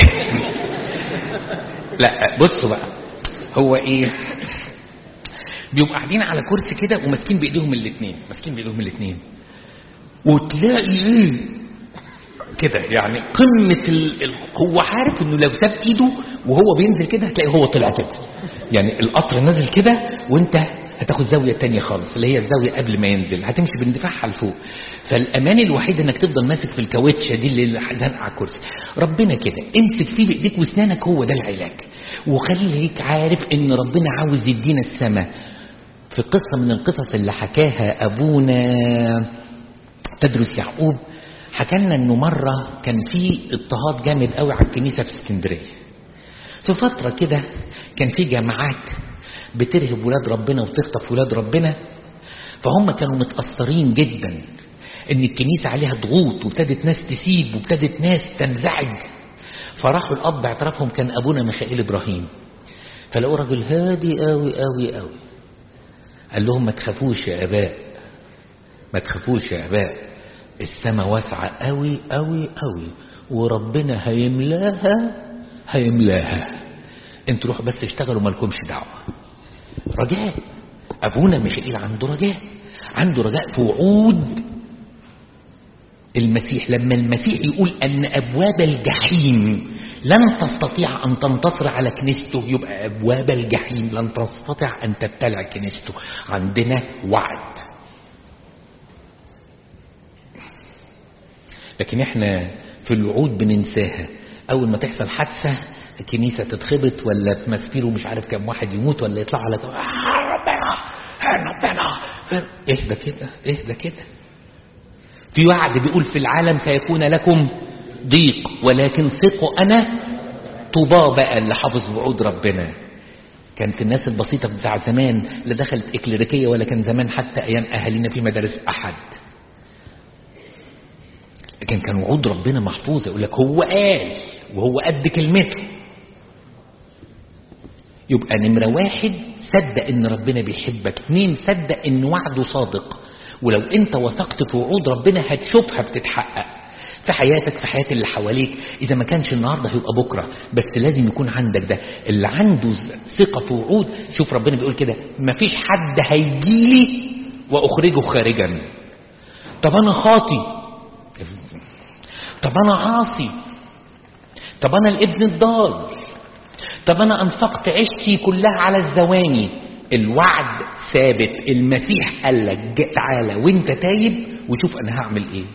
لا بصوا بقى هو ايه بيبقوا قاعدين على كرسي كده وماسكين بايديهم الاثنين ماسكين بايديهم الاثنين وتلاقي ايه كده يعني قمة ال... ال... هو عارف انه لو ساب ايده وهو بينزل كده هتلاقي هو طلع كده يعني القطر نازل كده وانت هتاخد زاوية تانية خالص اللي هي الزاوية قبل ما ينزل هتمشي باندفاعها لفوق فالأمان الوحيد انك تفضل ماسك في الكاوتشة دي اللي زنقة على الكرسي ربنا كده امسك فيه بايديك واسنانك هو ده العلاج وخليك عارف ان ربنا عاوز يدينا السماء في قصة من القصص اللي حكاها أبونا تدرس يعقوب حكى لنا انه مره كان في اضطهاد جامد قوي على الكنيسه في اسكندريه في فتره كده كان في جماعات بترهب ولاد ربنا وتخطف ولاد ربنا فهم كانوا متاثرين جدا ان الكنيسه عليها ضغوط وابتدت ناس تسيب وابتدت ناس تنزعج فراحوا الاب اعترافهم كان ابونا ميخائيل ابراهيم فلقوا راجل هادي قوي قوي قوي قال لهم ما تخافوش يا اباء ما تخافوش يا اباء السماء واسعة قوي قوي قوي وربنا هيملاها هيملاها انتوا روحوا بس اشتغلوا مالكمش دعوة رجاء ابونا ميخائيل عنده رجاء عنده رجاء في وعود المسيح لما المسيح يقول ان ابواب الجحيم لن تستطيع ان تنتصر على كنيسته يبقى ابواب الجحيم لن تستطيع ان تبتلع كنيسته عندنا وعد لكن احنا في الوعود بننساها اول ما تحصل حادثه الكنيسه تتخبط ولا في مسبيرو مش عارف كم واحد يموت ولا يطلع على تو- آه ربنا آه ربنا اهدى كده اهدى كده في وعد بيقول في العالم سيكون لكم ضيق ولكن ثقوا انا طوبى بقى اللي حافظ وعود ربنا كانت الناس البسيطه بتاع زمان لا دخلت اكليريكيه ولا كان زمان حتى ايام اهالينا في مدارس احد لكن كان وعود ربنا محفوظة يقول لك هو قال وهو قد كلمته يبقى نمرة واحد صدق ان ربنا بيحبك اثنين صدق ان وعده صادق ولو انت وثقت في وعود ربنا هتشوفها بتتحقق في حياتك في حياة اللي حواليك إذا ما كانش النهاردة هيبقى بكرة بس لازم يكون عندك ده اللي عنده ثقة في وعود شوف ربنا بيقول كده مفيش حد هيجيلي وأخرجه خارجا طب أنا خاطي طب انا عاصي طب انا الابن الضال طب انا انفقت عشتي كلها على الزواني الوعد ثابت المسيح قال لك ج- تعالى وانت تايب وشوف انا هعمل ايه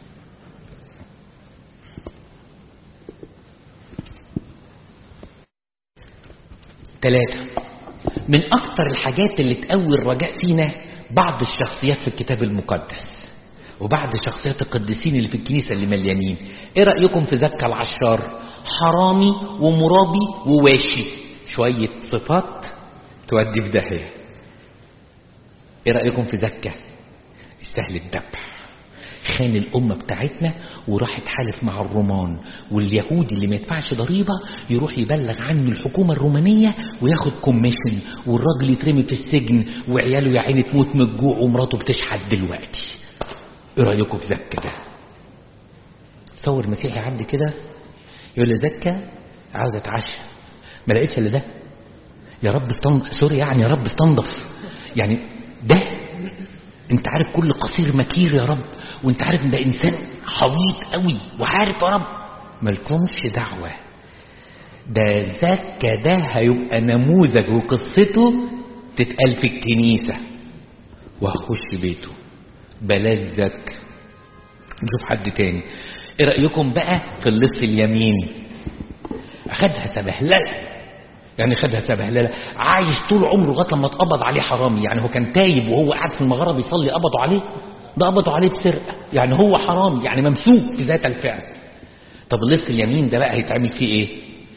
ثلاثة من أكتر الحاجات اللي تقوي الرجاء فينا بعض الشخصيات في الكتاب المقدس وبعض شخصيات القديسين اللي في الكنيسة اللي مليانين ايه رأيكم في زكا العشار حرامي ومرابي وواشي شوية صفات تودي في داهية ايه رأيكم في زكا يستاهل الذبح خان الأمة بتاعتنا وراح اتحالف مع الرومان واليهودي اللي ما يدفعش ضريبة يروح يبلغ عنه الحكومة الرومانية وياخد كوميشن والراجل يترمي في السجن وعياله يا عيني تموت من الجوع ومراته بتشحت دلوقتي ايه رايكم في زكا ده تصور مسيحي عبد كده يقول لي زكا عاوز اتعشى ما لقيتش الا ده يا رب استنضف سوري يعني يا رب استنضف يعني ده انت عارف كل قصير مكير يا رب وانت عارف ان ده انسان حويط قوي وعارف يا رب مالكمش دعوه ده زكا ده هيبقى نموذج وقصته تتقال في الكنيسه وهخش بيته بلذك نشوف حد تاني ايه رأيكم بقى في اللص اليمين اخدها سبهلله يعني خدها سبهلله عايش طول عمره لغايه لما اتقبض عليه حرامي يعني هو كان تايب وهو قاعد في المغاره بيصلي قبضوا عليه ده قبضوا عليه بسرقه يعني هو حرامي يعني ممسوك في ذات الفعل طب اللص اليمين ده بقى هيتعمل فيه ايه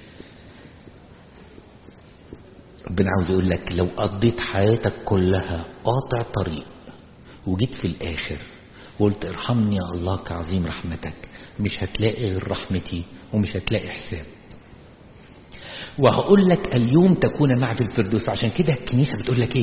ربنا عاوز يقول لك لو قضيت حياتك كلها قاطع طريق وجيت في الاخر وقلت ارحمني يا الله كعظيم رحمتك مش هتلاقي غير رحمتي ومش هتلاقي حساب وهقول لك اليوم تكون معي في الفردوس عشان كده الكنيسه بتقول لك ايه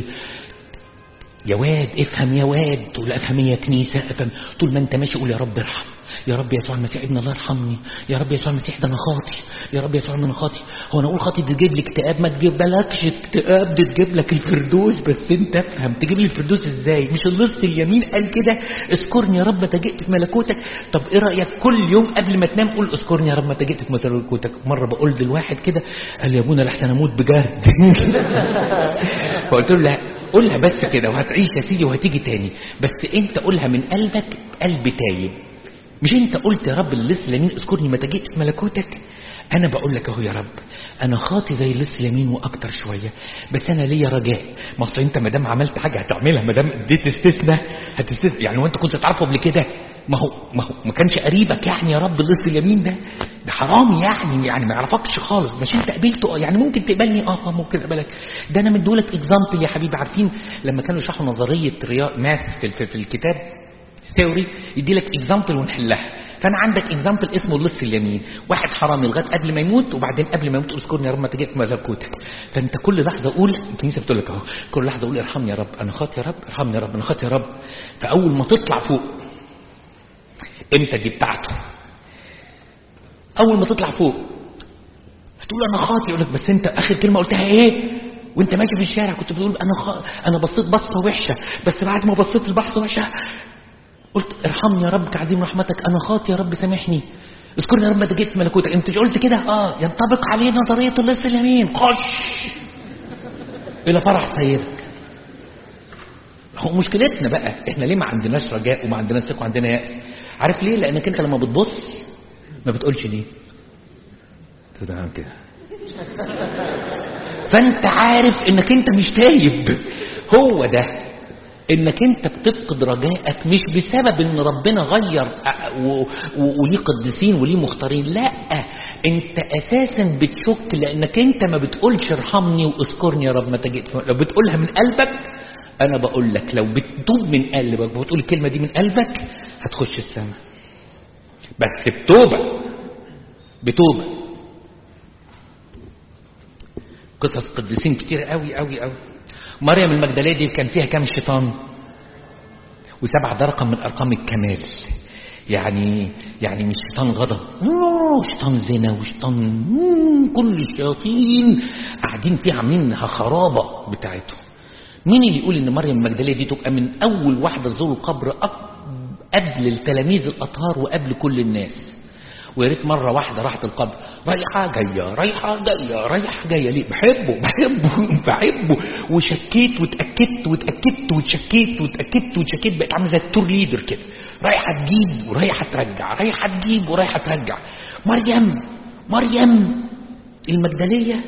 يا واد افهم يا واد تقول افهم يا كنيسه افهم طول ما انت ماشي قول يا رب ارحم يا رب يسوع المسيح ابن الله ارحمني يا رب يسوع المسيح ده انا خاطي يا رب يسوع انا خاطي هو انا اقول خاطي دي تجيب لي اكتئاب ما تجيبلكش اكتئاب دي تجيب لك الفردوس بس انت افهم تجيب لي الفردوس ازاي مش اللص اليمين قال كده اذكرني يا رب متى جئت في ملكوتك طب ايه رايك كل يوم قبل ما تنام قول اذكرني يا رب متى جئت في ملكوتك مره بقول للواحد كده قال لي يا ابونا لحسن اموت بجد فقلت له لا قولها بس كده وهتعيش يا سيدي وهتيجي تاني بس انت قولها من قلبك قلب تايب مش انت قلت يا رب للص اليمين اذكرني متى جئت في ملكوتك انا بقول لك اهو يا رب انا خاطي زي اللص اليمين واكتر شويه بس انا ليا رجاء ما اصل انت ما دام عملت حاجه هتعملها ما دام اديت استثناء هتستثنى يعني وانت كنت تعرفه قبل كده ما هو ما هو ما كانش قريبك يعني يا رب اللص اليمين ده ده حرامي يعني يعني ما يعرفكش خالص مش انت قابلته يعني ممكن تقبلني اه ممكن اقبلك ده انا مديهولك اكزامبل يا حبيبي عارفين لما كانوا يشرحوا نظريه رياض ماث في, في, في الكتاب ثيوري يدي لك اكزامبل ونحلها فانا عندك اكزامبل اسمه اللص اليمين واحد حرامي لغايه قبل ما يموت وبعدين قبل ما يموت اذكرني يا رب ما تجيت في ملكوتك فانت كل لحظه قول الكنيسه بتقول لك اهو كل لحظه قول ارحمني يا رب انا خاطي يا رب ارحمني يا رب انا خاطي يا رب فاول ما تطلع فوق امتى دي بتاعته اول ما تطلع فوق هتقول انا خاطي يقول لك بس انت اخر كلمه قلتها ايه وانت ماشي في الشارع كنت بتقول انا خ... انا بصيت بصه وحشه بس بعد ما بصيت البحثه وحشه قلت ارحمني يا رب كعظيم رحمتك انا خاطي يا رب سامحني اذكرني يا رب متى جيت ملكوتك انت مش قلت كده اه ينطبق عليه نظريه اللص اليمين خش الى فرح سيدك هو مشكلتنا بقى احنا ليه ما عندناش رجاء وما عندناش ثقه وعندنا يأس عارف ليه لانك انت لما بتبص ما بتقولش ليه تمام كده فانت عارف انك انت مش تايب هو ده انك انت بتفقد رجائك مش بسبب ان ربنا غير وليه قديسين وليه مختارين لا انت اساسا بتشك لانك انت ما بتقولش ارحمني واذكرني يا رب ما تجيت لو بتقولها من قلبك انا بقول لك لو بتتوب من قلبك وبتقول الكلمه دي من قلبك هتخش السماء بس بتوبه بتوبه قصص قديسين كتير قوي قوي قوي مريم المجدليه دي كان فيها كام شيطان وسبعة ده رقم من ارقام الكمال يعني يعني مش شيطان غضب شيطان زنا وشيطان كل الشياطين قاعدين فيها عاملينها خرابه بتاعتهم مين اللي يقول ان مريم المجدليه دي تبقى من اول واحده تزور القبر قبل التلاميذ الاطهار وقبل كل الناس ويا ريت مره واحده راحت القبر رايحه جايه رايحه جايه رايحه جايه ليه بحبه بحبه بحبه وشكيت واتاكدت واتاكدت واتشكيت واتاكدت واتشكيت بقت عامله زي التور ليدر كده رايحه تجيب ورايحه ترجع رايحه تجيب ورايحه ترجع مريم مريم المجدليه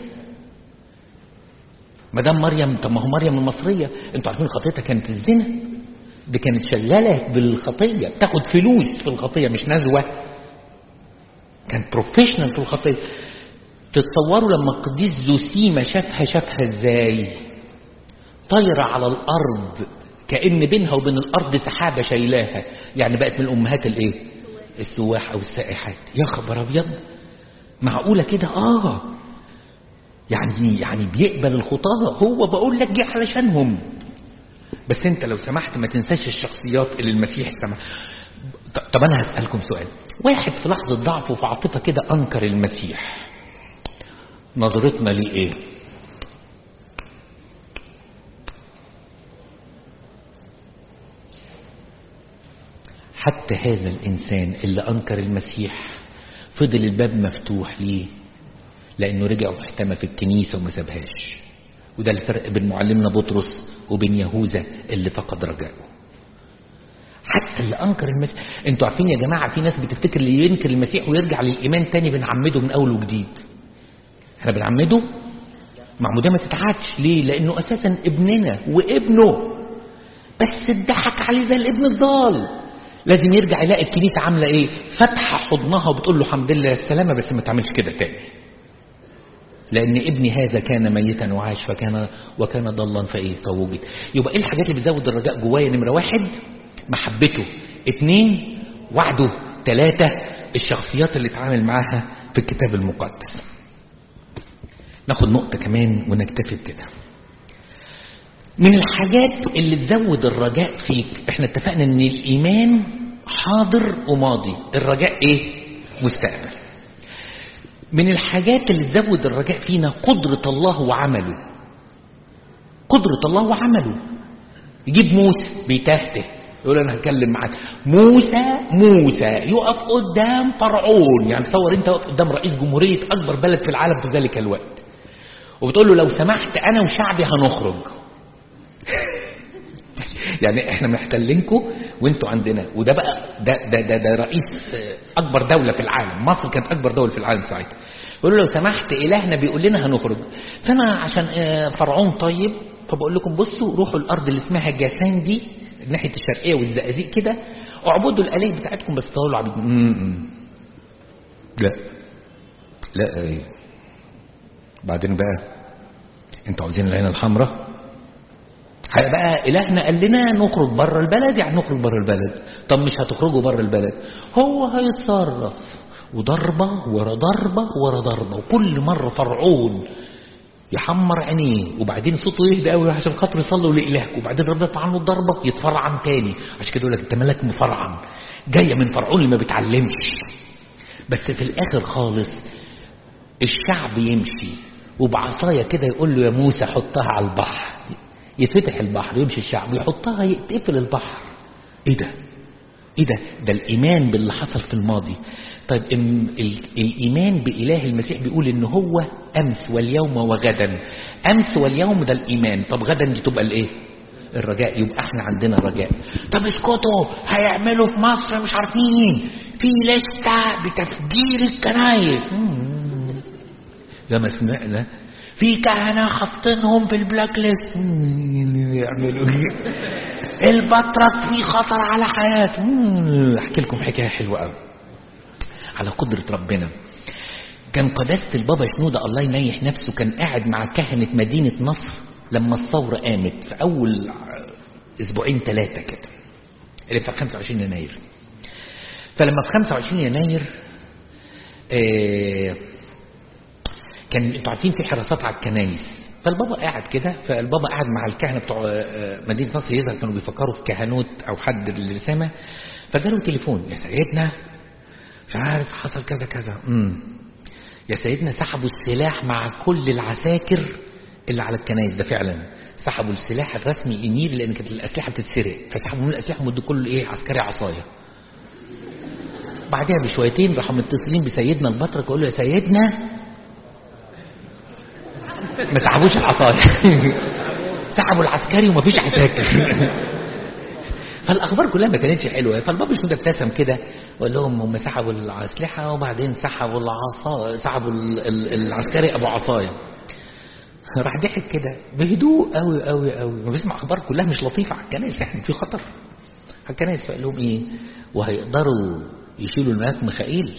مدام مريم طب ما هو مريم المصريه انتوا عارفين خطيتها كانت الزنا دي كانت شغاله بالخطيه بتاخد فلوس في الخطيه مش نزوه كان بروفيشنال في الخطيه تتصوروا لما القديس زوسيما شافها شافها ازاي طايره على الارض كان بينها وبين الارض سحابه شايلاها يعني بقت من امهات الايه السواح او السائحات يا خبر ابيض معقوله كده اه يعني يعني بيقبل الخطاه هو بقول لك جه علشانهم بس انت لو سمحت ما تنساش الشخصيات اللي المسيح سمح طب انا هسالكم سؤال واحد في لحظه ضعف وفي عاطفه كده انكر المسيح نظرتنا ليه ايه حتى هذا الانسان اللي انكر المسيح فضل الباب مفتوح ليه لانه رجع واحتمى في الكنيسه وما سابهاش وده الفرق بين معلمنا بطرس وبين يهوذا اللي فقد رجائه حتى اللي انكر المسيح انتوا عارفين يا جماعه في ناس بتفتكر اللي ينكر المسيح ويرجع للايمان تاني بنعمده من اول وجديد احنا بنعمده معموديه ما تتعادش ليه لانه اساسا ابننا وابنه بس اتضحك عليه زي الابن الضال لازم يرجع يلاقي الكنيسه عامله ايه فاتحه حضنها وبتقول له الحمد لله السلامه بس ما تعملش كده تاني لان ابني هذا كان ميتا وعاش فكان وكان ضلا فايه فوجد يبقى ايه الحاجات اللي بتزود الرجاء جوايا نمره واحد محبته اتنين وعده ثلاثة الشخصيات اللي اتعامل معاها في الكتاب المقدس ناخد نقطة كمان ونكتفي بكده من الحاجات اللي تزود الرجاء فيك احنا اتفقنا ان الايمان حاضر وماضي الرجاء ايه مستقبل من الحاجات اللي تزود الرجاء فينا قدرة الله وعمله قدرة الله وعمله يجيب موسى بيتهته يقول انا هتكلم معاك موسى موسى يقف قدام فرعون يعني تصور انت واقف قدام رئيس جمهورية اكبر بلد في العالم في ذلك الوقت وبتقول له لو سمحت انا وشعبي هنخرج يعني احنا محتلينكم وانتوا عندنا وده بقى ده ده ده, ده رئيس اكبر دوله في العالم مصر كانت اكبر دوله في العالم ساعتها يقول له لو سمحت الهنا بيقول لنا هنخرج فانا عشان فرعون طيب فبقول لكم بصوا روحوا الارض اللي اسمها جاسان دي ناحيه الشرقيه والزقازيق كده اعبدوا الاله بتاعتكم بس طولوا عبيد لا لا ايه بعدين بقى انتوا عاوزين العين الحمراء بقى إلهنا قال لنا نخرج بره البلد يعني نخرج بره البلد طب مش هتخرجوا بره البلد هو هيتصرف وضربة ورا ضربة ورا ضربة وكل مرة فرعون يحمر عينيه وبعدين صوته يهدى قوي عشان خاطر يصلوا لإلهك وبعدين ربنا يرفع عنه الضربة يتفرعن تاني عشان كده يقول لك انت ملك مفرعن جاية من فرعون اللي ما بيتعلمش بس في الآخر خالص الشعب يمشي وبعصاية كده يقول له يا موسى حطها على البحر يتفتح البحر يمشي الشعب يحطها يقفل البحر ايه ده ايه ده ده الايمان باللي حصل في الماضي طيب الايمان باله المسيح بيقول ان هو امس واليوم وغدا امس واليوم ده الايمان طب غدا دي تبقى الايه الرجاء يبقى احنا عندنا رجاء طب اسكتوا هيعملوا في مصر مش عارفين في لسته بتفجير الكنايس لما سمعنا في كهنة حاطينهم في البلاك ليست يعملوا البطرك في خطر على حياته احكي لكم حكايه حلوه قوي على قدره ربنا كان قداسه البابا شنوده الله ينيح نفسه كان قاعد مع كهنه مدينه نصر لما الثوره قامت في اول اسبوعين ثلاثه كده اللي في 25 يناير فلما في 25 يناير آه كان انتوا عارفين في حراسات على الكنايس فالبابا قاعد كده فالبابا قاعد مع الكهنه بتوع مدينه نصر يظهر كانوا بيفكروا في كهنوت او حد للرسامه فجاله تليفون يا سيدنا مش عارف حصل كذا كذا امم يا سيدنا سحبوا السلاح مع كل العساكر اللي على الكنايس ده فعلا سحبوا السلاح الرسمي امير لان كانت الاسلحه بتتسرق فسحبوا من الاسلحه ومدوا كل ايه عسكري عصايه بعدها بشويتين راحوا متصلين بسيدنا البطرك يقول له يا سيدنا ما سحبوش العصايه سحبوا العسكري ومفيش عساكر فالاخبار كلها ما كانتش حلوه فالبابا شنودة ابتسم كده وقال لهم هم سحبوا الاسلحه وبعدين سحبوا العصا سحبوا ال- ال- العسكري ابو عصايه راح ضحك كده بهدوء قوي قوي قوي وبيسمع اخبار كلها مش لطيفه على الكنائس احنا في خطر على الكنائس فقال لهم ايه وهيقدروا يشيلوا الملاك ميخائيل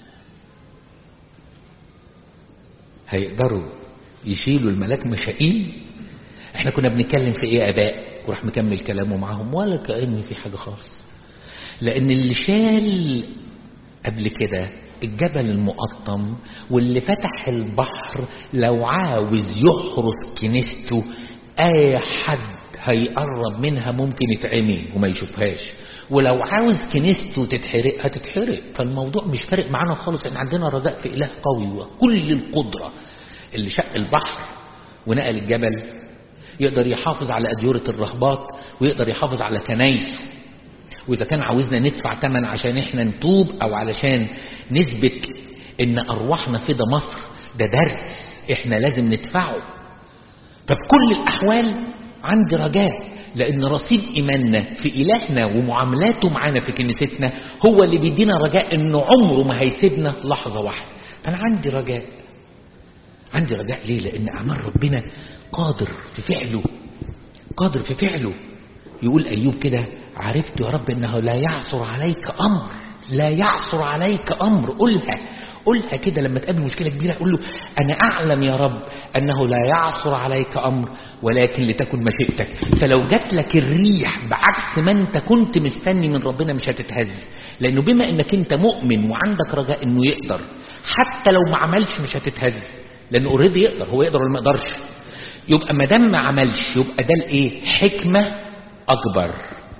هيقدروا يشيلوا الملاك ميخائيل احنا كنا بنتكلم في ايه اباء وراح مكمل كلامه معاهم ولا كأن في حاجة خالص لان اللي شال قبل كده الجبل المقطم واللي فتح البحر لو عاوز يحرس كنيسته اي حد هيقرب منها ممكن يتعمي وما يشوفهاش ولو عاوز كنيسته تتحرق هتتحرق فالموضوع مش فارق معانا خالص ان عندنا رجاء في اله قوي وكل القدره اللي شق البحر ونقل الجبل يقدر يحافظ على أديرة الرهبات ويقدر يحافظ على كنايسه وإذا كان عاوزنا ندفع ثمن عشان إحنا نتوب أو علشان نثبت إن أرواحنا في ده مصر ده درس إحنا لازم ندفعه ففي كل الأحوال عندي رجاء لان رصيد ايماننا في الهنا ومعاملاته معانا في كنيستنا هو اللي بيدينا رجاء انه عمره ما هيسيبنا لحظه واحده فانا عندي رجاء عندي رجاء ليه لان اعمال ربنا قادر في فعله قادر في فعله يقول ايوب كده عرفت يا رب انه لا يعثر عليك امر لا يعثر عليك امر قولها قولها كده لما تقابل مشكله كبيره قول له انا اعلم يا رب انه لا يعثر عليك امر ولكن لتكن مشيئتك فلو جات لك الريح بعكس ما انت كنت مستني من ربنا مش هتتهز لانه بما انك انت مؤمن وعندك رجاء انه يقدر حتى لو ما عملش مش هتتهز لانه اوريدي يقدر هو يقدر ولا ما يقدرش يبقى ما دام ما عملش يبقى ده الايه حكمه اكبر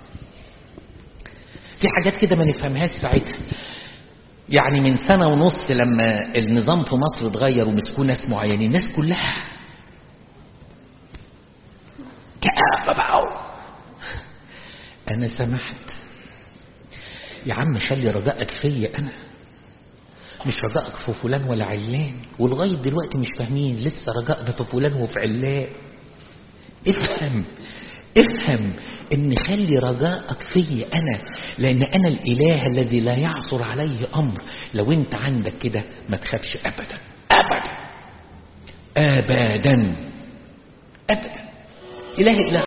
في حاجات كده ما نفهمهاش ساعتها يعني من سنة ونص لما النظام في مصر اتغير ومسكوه ناس معينين الناس كلها كآبة بقى أنا سمحت يا عم خلي رجائك فيا أنا مش رجائك في فلان ولا علان ولغاية دلوقتي مش فاهمين لسه رجائنا في فلان وفي علان افهم افهم ان خلي رجائك فيا انا لان انا الاله الذي لا يعثر عليه امر لو انت عندك كده ما تخافش ابدا ابدا ابدا ابدا اله اله